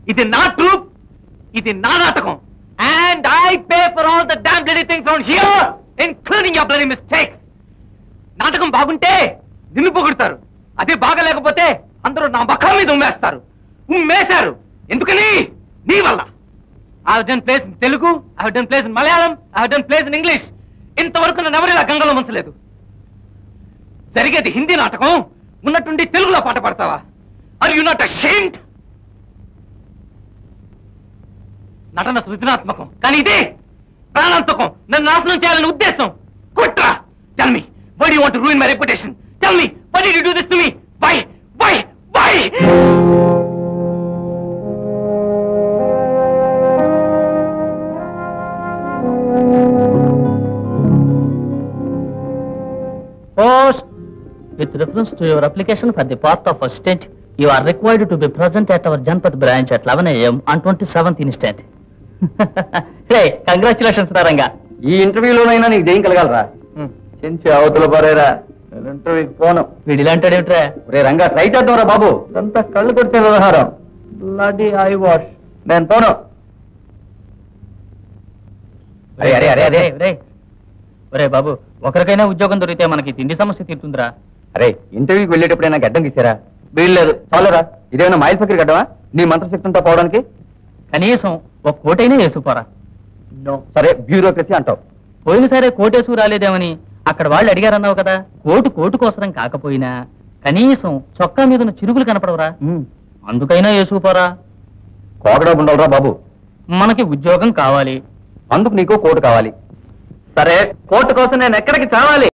ఇది నా ట్రూప్ ఇది నా నాటకం and I pay for all the damn bloody things on here including your bloody mistakes నాటకం బాగుంటే నిన్ను పొగుడతారు అదే బాగలేకపోతే అందరూ నా ముఖం మీద ఉమ్మేస్తారు ఉమ్మేశారు ఎందుకని నీ వల్ల I done plays in Telugu I done plays in Malayalam I done plays in English ఇంతవరకు నన్ను ఎవరు ఇలా గంగలో ముంచలేదు జరిగేది హిందీ నాటకం ఉన్నట్టుండి తెలుగులో పాట పాడతావా ఆర్ యు నాట్ అషేమ్డ్ నటన సృజనాత్మకం కానీ ఇదే ప్రాణాంతకం నన్ను నాశనం చేయాలని ఉద్దేశం కుట్ర tell me why you want ruin my reputation tell me why did you do this to me why why why Post. With reference to your application for the post of assistant, you are required to be present at our Janpat branch at 11 a.m. on 27th instant. hey, congratulations, Naranga. ఈ ఇంటర్వ్యూలోనైనా నీకు జయం కలగాలరా చెంచి అవతల పరేరా నేను ఇంటర్వ్యూకి పోను వీడు ఇలాంటాడేమిట్రా రే Ranga try చేద్దాంరా బాబు ఇదంతా కళ్ళు కొడిచే వ్యవహారం బ్లడీ ఐ వాష్ నేను పోను అరే అరే అరే అరే రే ఒరే బాబు ఒకరికైనా ఉద్యోగం దొరికితే మనకి తిండి సమస్య తీరుతుందిరా అరే ఇంటర్వ్యూకి వెళ్ళేటప్పుడైనా గడ్డం గీసారా వీల్లేదు చాలరా ఇదేమైనా మైల్ ఫకీర్ గడ్డమా నీ మంత్రశక్తితో పోవడానికి కనీసం ఒక కోటైనా వేసుకోరా సరే బ్యూరోక్రసీ అంటావు పోయినసారే కోటేసు రాలేదేమని అక్కడ వాళ్ళు అడిగారన్నావు కదా కోటు కోటు కోసరం కాకపోయినా కనీసం చొక్కా మీద ఉన్న చిరుగులు కనపడవరా అందుకైనా వేసుకుపోరా కోకడా ఉండాలరా బాబు మనకి ఉద్యోగం కావాలి అందుకు నీకు కోటు కావాలి సరే కోర్టు కోసం నేను ఎక్కడికి చావాలి